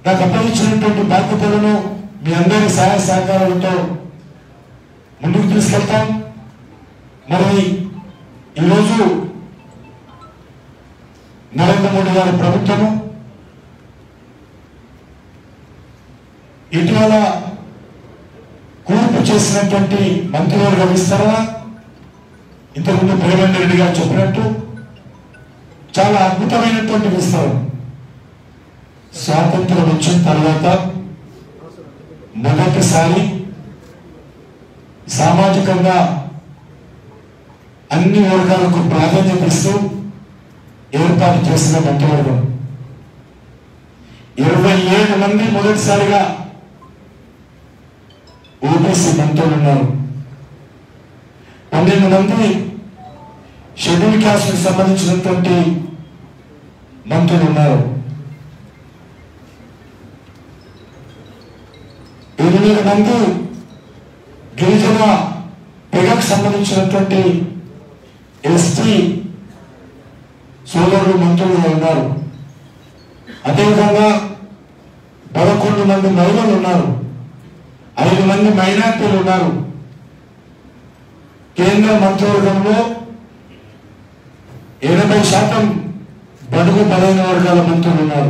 నాకు అప్పగించినటువంటి బాధ్యతలను మీ అందరి సహాయ సహకారాలతో ముందుకు తీసుకెళ్తాం మరి ఈరోజు నరేంద్ర మోడీ గారి ప్రభుత్వము ఇటీవల కూర్పు చేసినటువంటి మంత్రివర్గ విస్తరణ ఇంతకుముందు ప్రేమేంద్ర రెడ్డి గారు చెప్పినట్టు చాలా అద్భుతమైనటువంటి విస్తరణ స్వాతంత్రం వచ్చిన తర్వాత మొదటిసారి సామాజికంగా అన్ని వర్గాలకు ప్రాధాన్యత ఇస్తూ ఏర్పాటు చేసిన మంత్రివర్గం ఇరవై ఏడు మంది మొదటిసారిగా ఓబీసీ మంత్రులు ఉన్నారు పన్నెండు మంది షెడ్యూల్ క్యాస్ట్ సంబంధించినటువంటి మంత్రులు ఉన్నారు ఎనిమిది మంది గిరిజన తెగకు సంబంధించినటువంటి ఎస్టీ సోదరులు మంత్రులు ఉన్నారు అదేవిధంగా పదకొండు మంది మహిళలు ఉన్నారు ఐదు మంది మైనార్టీలు ఉన్నారు కేంద్ర మంత్రివర్గంలో ఎనభై శాతం బడుగు బలైన వర్గాల మంత్రులు ఉన్నారు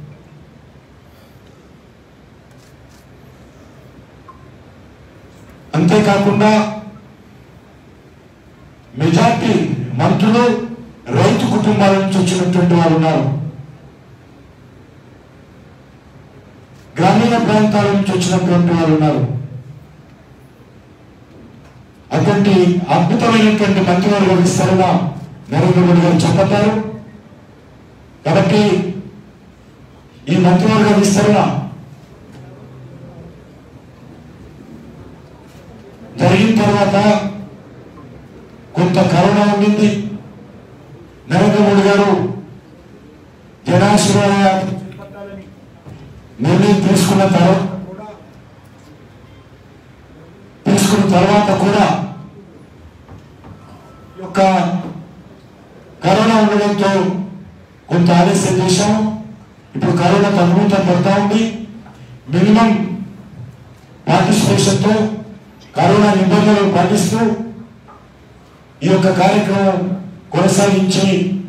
అంతేకాకుండా మెజార్టీ మంత్రులు రైతు కుటుంబాల నుంచి వచ్చినటువంటి వారు ఉన్నారు గ్రామీణ ప్రాంతాల నుంచి వచ్చినటువంటి వారు ఉన్నారు అటువంటి అద్భుతమైనటువంటి మంత్రివర్గ విస్తరణ నరేంద్ర మోడీ గారు చెప్పన్నారు కాబట్టి ఈ మంత్రివర్గ విస్తరణ జరిగిన తర్వాత కొంత కరోనా ఉండింది నరేంద్ర మోడీ గారు జనాశీర్వాద నిర్ణయం తీసుకున్న తర్వాత తీసుకున్న తర్వాత కూడా ఈ యొక్క కరోనా ఉండడంతో కొంత ఆలస్యం చేశాము ఇప్పుడు కరోనా తగ్గుముఖం పడతా ఉంది మినిమం పార్టిసిపేషన్తో కరోనా నిబంధనలు పాటిస్తూ ఈ యొక్క కార్యక్రమం కొనసాగించి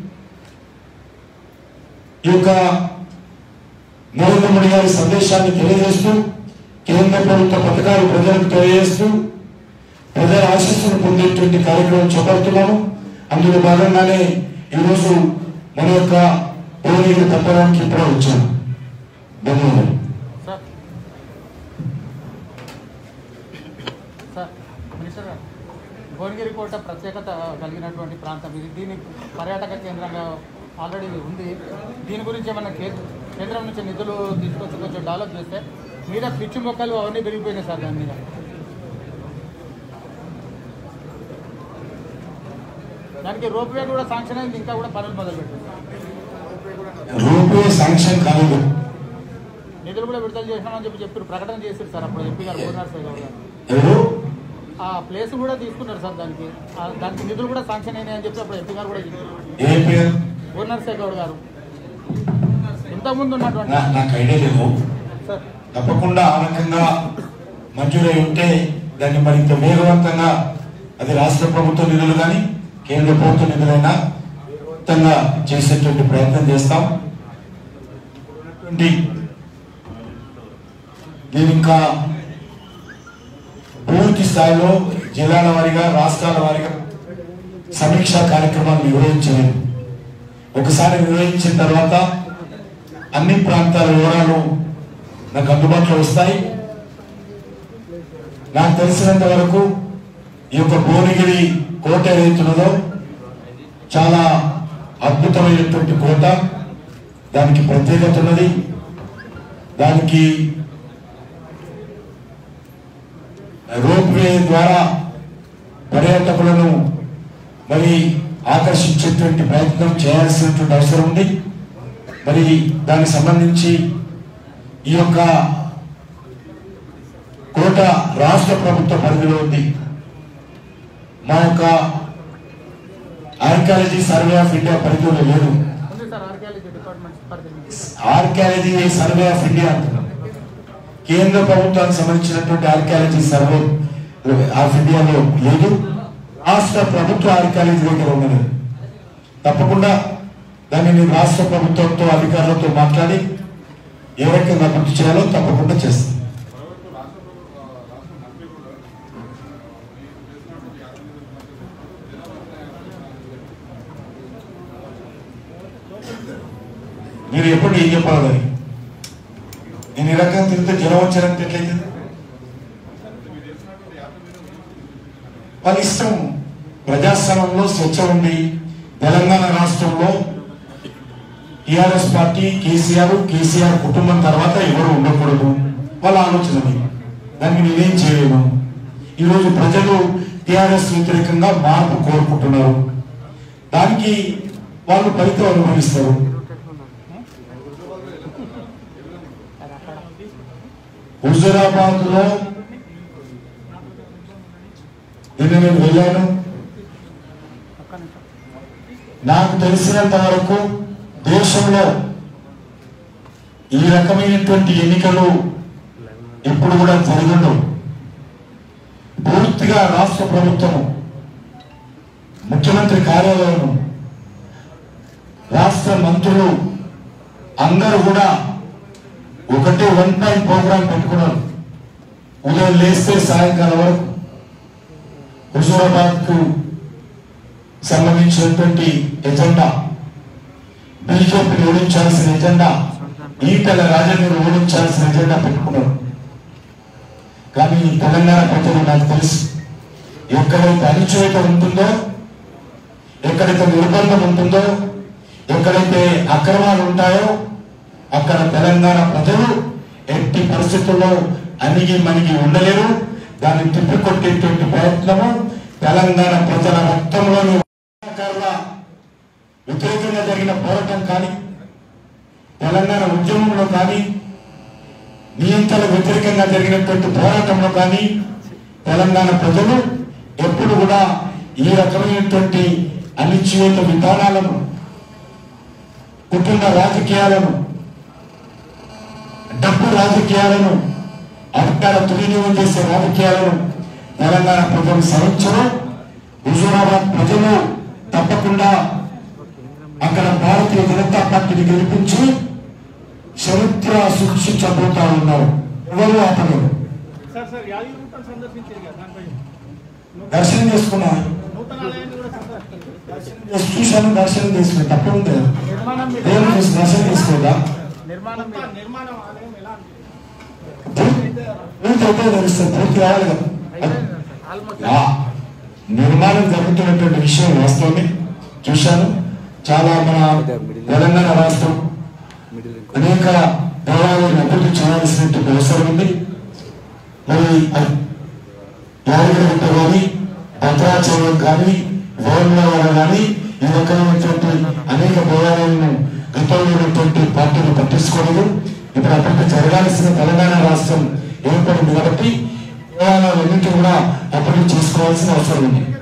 ఈ యొక్క నరేంద్ర మోడీ గారి సందేశాన్ని తెలియజేస్తూ కేంద్ర ప్రభుత్వ పథకాలు ప్రజలకు తెలియజేస్తూ ప్రజల ఆశీస్సులు పొందేటువంటి కార్యక్రమం చేపడుతున్నాము అందులో భాగంగానే ఈరోజు మన యొక్క పోనీలు తప్పడానికి ఇప్పుడే వచ్చాము ధన్యవాదాలు సార్ సార్ మినిస్టర్ గారు భువనగిరి కోట ప్రత్యేకత కలిగినటువంటి ప్రాంతం ఇది దీని పర్యాటక కేంద్రంగా ఆల్రెడీ ఉంది దీని గురించి ఏమన్నా కే- కేంద్రం నుంచి నిధులు తీసుకొచ్చి కొంచెం డెవలప్ చేస్తే మీద పిచ్చి మొక్కలు అవన్నీ పెరిగిపోయినాయి సార్ దాని మీద దానికి రోప్వే కూడా శాంక్షన్ అయింది ఇంకా కూడా పనులు మొదలు పెట్టారు రూపే శాంక్షన్ కాలేదు నిధులు కూడా విడుదల చేసినామని చెప్పి చెప్పారు ప్రకటన చేశారు సార్ అప్పుడు ఎంపీ గారు భువనర్సయ్య గారు ఎవరు ఆ ప్లేస్ కూడా తీసుకున్నారు సార్ దానికి ఆ దానికి నిధులు కూడా శాంక్షన్ అయినాయని చెప్పి అప్పుడు ఎంపీ గారు కూడా చెప్పారు ఏ పేరు భువనర్సయ్య గౌడ్ గారు ఇంతకుముందు ఉన్నటువంటి నా- నాకు ఐడియా లేదు సార్ తప్పకుండా ఆ రకంగా మంజూరై ఉంటే దాన్ని మరింత వేగవంతంగా అది రాష్ట్ర ప్రభుత్వ నిధులు కానీ కేంద్ర ప్రభుత్వ నిధులైనా వేగవంతంగా చేసేటువంటి ప్రయత్నం చేస్తాం ఉన్నటువంటి దీని ఇంకా పూర్తి స్థాయిలో జిల్లాల వారీగా రాష్ట్రాల వారీగా సమీక్షా కార్యక్రమాలు నిర్వహించలేదు ఒకసారి నిర్వహించిన తర్వాత అన్ని ప్రాంతాల వివరాలు నాకు అందుబాటులో వస్తాయి నాకు తెలిసినంత వరకు ఈ యొక్క భువనగిరి కోట ఏదైతున్నదో చాలా అద్భుతమైనటువంటి కోట దానికి ప్రత్యేకత ఉన్నది దానికి రోప్వే ద్వారా పర్యాటకులను మరి ఆకర్షించేటువంటి ప్రయత్నం చేయాల్సినటువంటి అవసరం ఉంది మరి దానికి సంబంధించి ఈ యొక్క కోట రాష్ట్ర ప్రభుత్వ పరిధిలో ఉంది మా యొక్క ఆర్కాలజీ సర్వే ఆఫ్ ఇండియా పరిధిలో లేదు ఉంది సార్ ఆర్కియాలజీ డిపార్ట్మెంట్ పరిధి ఆర్కియాలజీ సర్వే ఆఫ్ ఇండియా అంటున్నాం కేంద్ర ప్రభుత్వానికి సంబంధించినటువంటి ఆర్కియాలజీ సర్వే ఆఫ్ ఇండియాలో లేదు రాష్ట్ర ప్రభుత్వ ఆర్కియాలజీ దగ్గర ఉన్నది తప్పకుండా దాన్ని నేను రాష్ట్ర ప్రభుత్వంతో అధికారులతో మాట్లాడి ఏ రకంగా అభివృద్ధి చేయాలో తప్పకుండా చేస్తాను మీరు ఎప్పుడు ఏం చెప్పాలి మరి? నేను ఈ రకంగా తిరిగితే జ్వరం వచ్చారంటే ఎట్లయితే వాళ్ళ ఇష్టం ప్రజాస్వామ్యంలో స్వచ్ఛ ఉండి తెలంగాణ రాష్ట్రంలో టిఆర్ఎస్ పార్టీ కేసీఆర్ కేసీఆర్ కుటుంబం తర్వాత ఎవరు ఉండకూడదు వాళ్ళ ఆలోచన అది. దానికి నేనేం చేయలేను ఈరోజు ప్రజలు టిఆర్ఎస్ వ్యతిరేకంగా మార్పు కోరుకుంటున్నారు దానికి వాళ్ళు ఫలితం అనుభవిస్తారు అది అక్కడ హుజురాబాద్ లో నిన్న నేను వెళ్ళాను ఒక్క నిమిషం నాకు తెలిసినంత వరకు దేశంలో ఈ రకమైనటువంటి ఎన్నికలు ఎప్పుడు కూడా జరగదు పూర్తిగా రాష్ట్ర ప్రభుత్వం ముఖ్యమంత్రి కార్యాలయం రాష్ట్ర మంత్రులు అందరూ కూడా ఒకటే వన్ టైం ప్రోగ్రాం పెట్టుకున్నారు ఉదయం లేస్తే సాయంకాలం వరకు హుజూరాబాద్ కు సంబంధించినటువంటి ఎజెండా బీజేపీని ఓడించాల్సిన ఎజెండా ఈటల రాజేంద్ర ఓడించాల్సిన ఎజెండా పెట్టుకున్నారు కానీ ఈ తెలంగాణ ప్రజలు నాకు తెలుసు ఎక్కడైతే అణిచివేత ఉంటుందో ఎక్కడైతే నిర్బంధం ఉంటుందో ఎక్కడైతే అక్రమాలు ఉంటాయో అక్కడ తెలంగాణ ప్రజలు ఎట్టి పరిస్థితుల్లో అణిగి మణిగి ఉండలేరు దాన్ని తిప్పికొట్టేటువంటి ప్రయత్నము తెలంగాణ ప్రజల రక్తంలోని రకాల వ్యతిరేకంగా జరిగిన పోరాటం కానీ తెలంగాణ ఉద్యమంలో కానీ నియంత్రణ వ్యతిరేకంగా జరిగినటువంటి పోరాటంలో కానీ తెలంగాణ ప్రజలు ఎప్పుడు కూడా ఈ రకమైనటువంటి అనిశ్చిత విధానాలను కుటుంబ రాజకీయాలను డబ్బు రాజకీయాలను అధికార దుర్వినియోగం చేసే రాజకీయాలను తెలంగాణ ప్రజలు సహించరు హుజూరాబాద్ ప్రజలు తప్పకుండా అక్కడ భారతీయ జనతా పార్టీని గెలిపించి చరిత్ర సృష్టించబోతా ఉన్నారు ఎవరు ఆపలేరు సార్ సార్ యాదగిరి గుట్టను సందర్శించారు కదా దానిపై దర్శనం చేసుకున్నా నూతనాలయాన్ని కూడా సందర్శించారు చేసి చూశాను దర్శనం చేసుకున్నా తప్ప ఉంది నిర్మాణం మీద దేవుని చూసి దర్శనం చేసుకోదా నిర్మాణం మీద నిర్మాణం ఆలయం ఎలా అనిపించింది పూర్తి అయితే తెలుస్తుంది పూర్తి కావాలి కదా అయిపోయింది సార్ ఆల్మోస్ట్ ఆ, నిర్మాణం జరుగుతున్నటువంటి విషయం వాస్తవమే చూశాను చాలా మన తెలంగాణ రాష్ట్రం అనేక దేవాలయాలను అభివృద్ధి చేయాల్సినటువంటి అవసరం ఉంది మరి అది యాదగిరిగుట్ట కానీ భద్రాచలం కానీ వేములవాడ కానీ ఈ రకమైనటువంటి అనేక దేవాలయాలను గతంలో ఉన్నటువంటి పార్టీలు పట్టించుకోలేదు ఇప్పుడు అప్పటికి జరగాల్సిన తెలంగాణ రాష్ట్రం ఏర్పడింది కాబట్టి దేవాలయాలన్నింటి కూడా అభివృద్ధి చేసుకోవాల్సిన అవసరం ఉంది